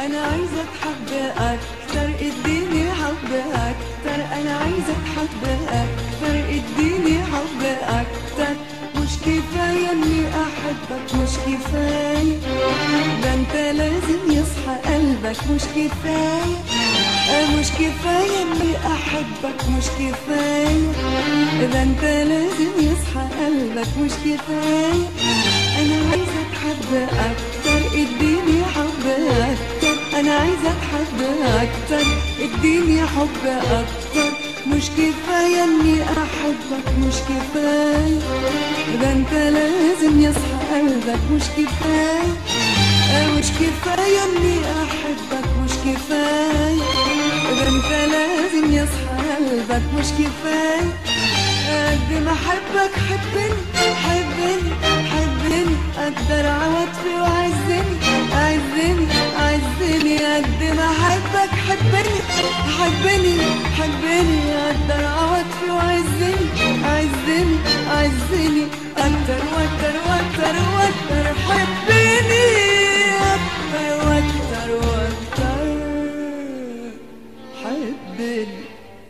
انا عايزه اتحب اكتر اديني حب اكتر انا عايزه اتحب اكتر اديني حب اكتر مش كفايه اني احبك مش كفايه ده انت لازم يصحى قلبك مش كفايه آه مش كفايه اني احبك مش كفايه ده انت لازم يصحى قلبك مش كفايه انا عايزه اتحب اكتر اديني حب اكتر انا عايزه اتحب اكتر اديني حب اكتر مش كفايه اني احبك مش كفايه ده انت لازم يصحى قلبك مش كفايه آه مش كفايه اني احبك مش كفايه ده انت لازم يصحى قلبك مش كفايه قد ما احبك حبني حبني حبني اقدر عواطفي وعزني عزني عزني قد ما احبك حبني حبني حبني اقدر عواطفي وعزني عزني عزني اكتر واكتر واكتر واكتر حبني اكتر واكتر واكتر حبني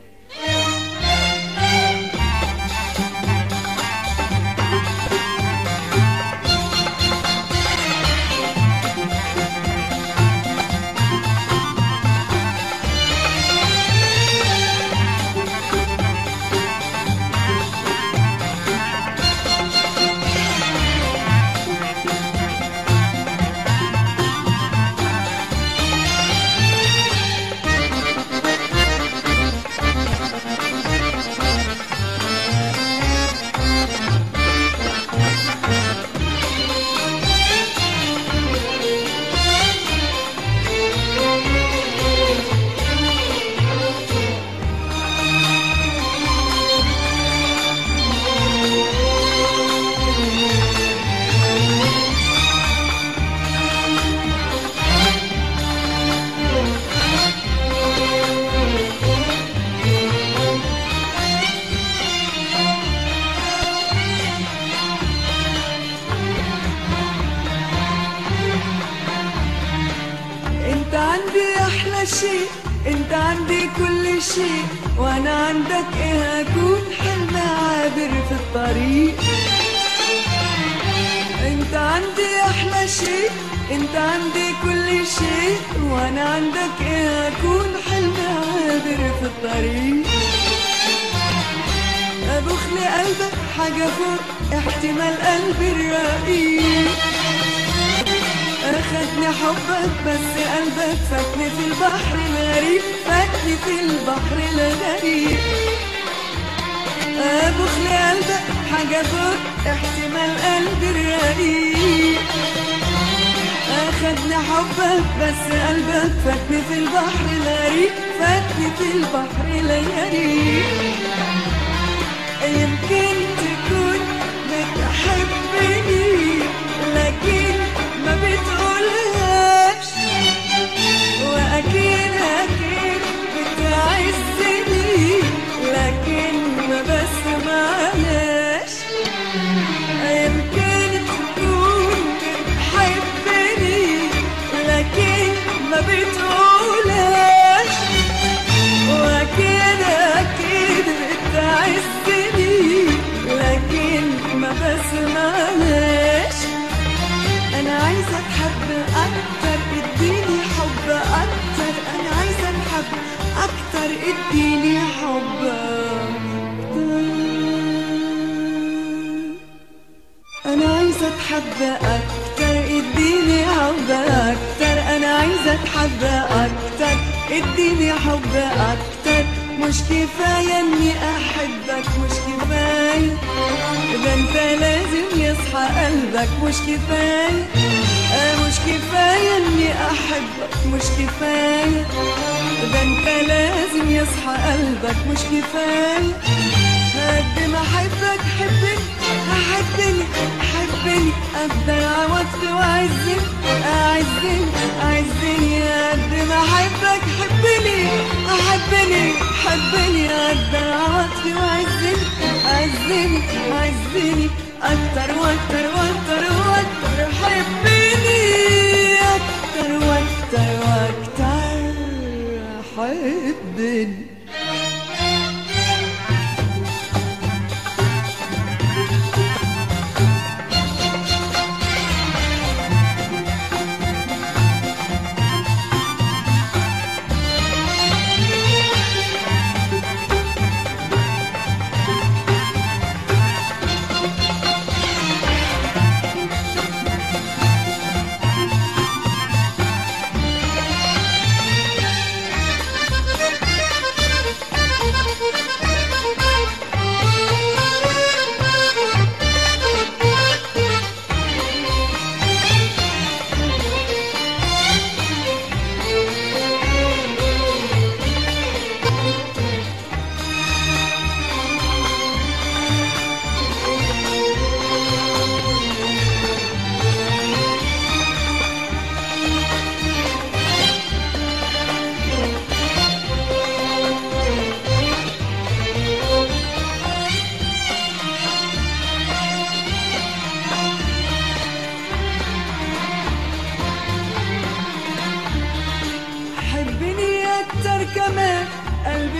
انت عندي احلى شيء انت عندي كل شيء وانا عندك ايه اكون حلم عابر في الطريق انت عندي احلى شيء انت عندي كل شيء وانا عندك ايه اكون حلم عابر في الطريق بخل قلبك حاجة فوق احتمال قلبي الرقيق أخدني حبك بس قلبك فاتني في البحر الغريب فاتني في البحر الغريب بخل قلبك حاجة فوق احتمال قلبي الرقيق أخدني حبك بس قلبك فاتني في البحر الغريب فاتني في البحر الغريب يمكن تكون بتحبني لكن ما بتقولهاش واكيد اكيد بتعزني لكن ما بسمعناش يمكن تكون بتحبني لكن ما بتقولهاش واكيد اكيد بتعزني لكن ما بسمعناش انا عايزه اتحب اكتر اديني حب اكتر انا عايزه اتحب اكتر اديني حب اكتر انا عايزه اتحب اكتر اديني حب اكتر انا عايزه اتحب اكتر اديني حب اكتر مش كفايه اني احبك مش كفايه ده انت لازم يصحى قلبك مش كفايه آه مش كفايه اني احبك مش كفايه ده انت لازم يصحى قلبك مش كفايه قد ما احبك حبني احبني احبني اقدر عواطفي وعزني اعزني اعزني قد ما احبك حبني احبني حبني اقدر عواطفي وعزني عزني عزني اكتر واكتر واكتر واكتر حبني اكتر واكتر واكتر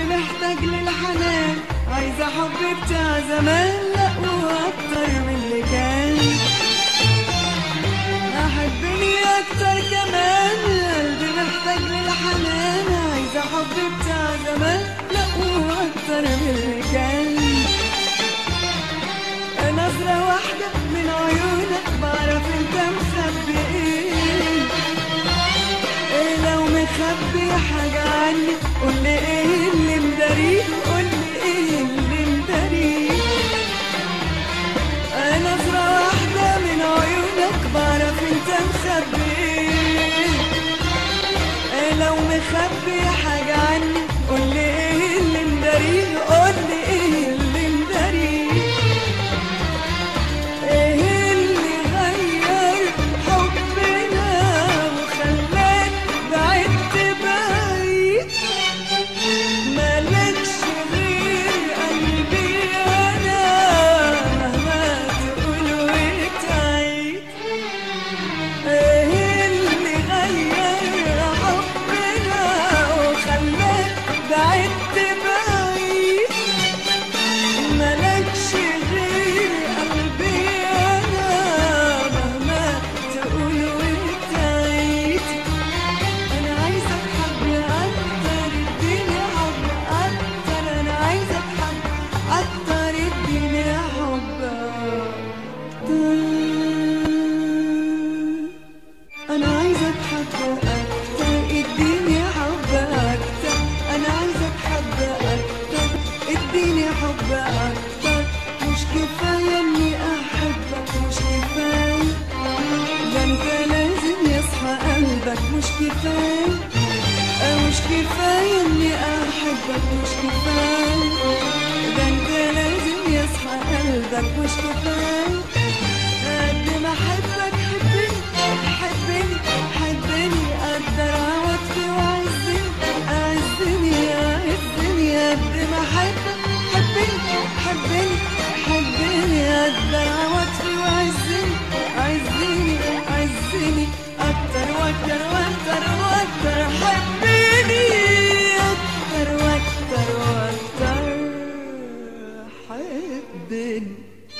قلبي محتاج للحنان عايزة حب بتاع زمان لا واكتر من اللي كان احبني اكتر كمان قلبي محتاج للحنان عايزة حب بتاع زمان لا واكتر من اللي كان نظرة واحدة من عيونك بعرف انت مخبي ايه ايه لو مخبي حاجة عني قولي ايه اللي مداريه قولي ايه اللي مداريه آه نظرة واحدة من عيونك بعرف انت مخبي ايه إيه لو مخبي حاجة عني قولي ايه اللي مداريه قولي ايه اللي مداريه ايه اللي غير حبنا وخلاك بعدت بعيد مالكش غير قلبي انا مهما تقول وتعيد ايه اللي غير حبنا وخلاك بعدت بعيد ملكش غير قلبي انا مهما تقول وتعيد انا عايزة حب اكتر اديني حب اكتر انا عايزة حب اكتر اديني حب اكتر انا عايزة اتحب اكتر اديني حب اكتر انا عايزة اتحب اكتر اديني حب اكتر مش كفاية اني احبك مش كفاية ده انت لازم يصحى قلبك مش كفاية آه مش كفاية اني احبك مش كفاية ده انت لازم يصحى قلبك مش كفاية قد ما احبك حبني حبني حبني قدر عوضتي وعزني عزني عزني قد ما احبك حبني حبني حبني قدر عوضتي وعزني عزني عزني اكتر واكتر واكتر واكتر حبني اكتر واكتر واكتر حبني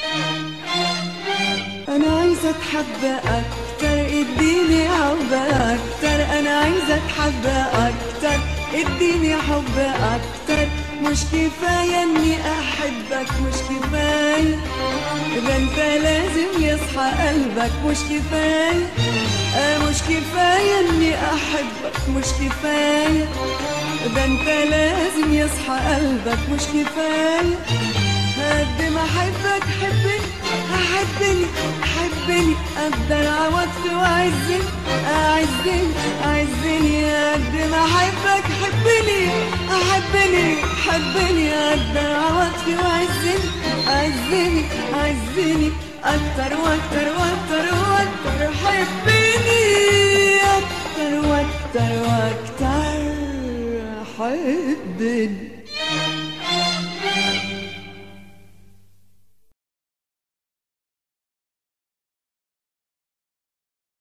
انا عايزه اتحب اكتر اديني حب اكتر انا عايزه اتحب اكتر اديني حب اكتر مش كفايه اني احبك مش كفايه ده انت لازم يصحى قلبك مش كفايه آه مش كفايه اني احبك مش كفايه ده انت لازم يصحى قلبك مش كفايه قد ما احبك حبني احبني حبني اقدر عوضت وعزني اعزني اعزني قد ما احبك حبني احبني حبني اقدر عوضت وعزني اعزني اعزني اكتر واكتر واكتر واكتر حبني اكتر واكتر واكتر حبني